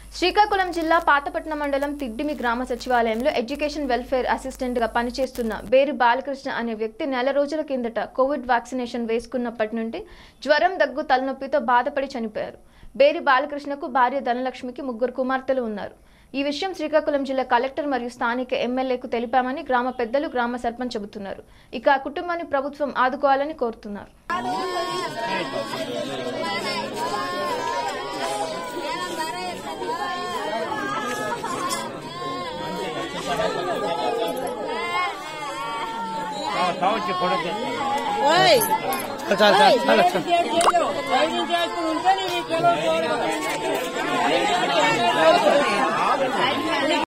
శ్రీకాకుళం జిల్లా పాతపట్నం మండలం తిడ్డిమి గ్రామ సచివాలయంలో ఎడ్యుకేషన్ వెల్ఫేర్ అసిస్టెంట్ గా పనిచేస్తున్న బేరి బాలకృష్ణ అనే వ్యక్తి నెల రోజుల కిందట కోవిడ్ వ్యాక్సినేషన్ వేసుకున్నప్పటి నుండి జ్వరం దగ్గు తలనొప్పితో బాధపడి చనిపోయారు బేరి బాలకృష్ణకు భార్య ధనలక్ష్మికి ముగ్గురు కుమార్తెలు ఉన్నారు ఈ విషయం శ్రీకాకుళం జిల్లా కలెక్టర్ మరియు స్థానిక ఎమ్మెల్యేకు తెలిపామని గ్రామ పెద్దలు గ్రామ సర్పంచ్ చెబుతున్నారు ఇక ఆ కుటుంబాన్ని ప్రభుత్వం ఆదుకోవాలని కోరుతున్నారు కావచ్చు కొడదు ఓయ్ చాలు చాలు చాలు చాలు ధైర్యం చేసుకుని ఉంటే నీకు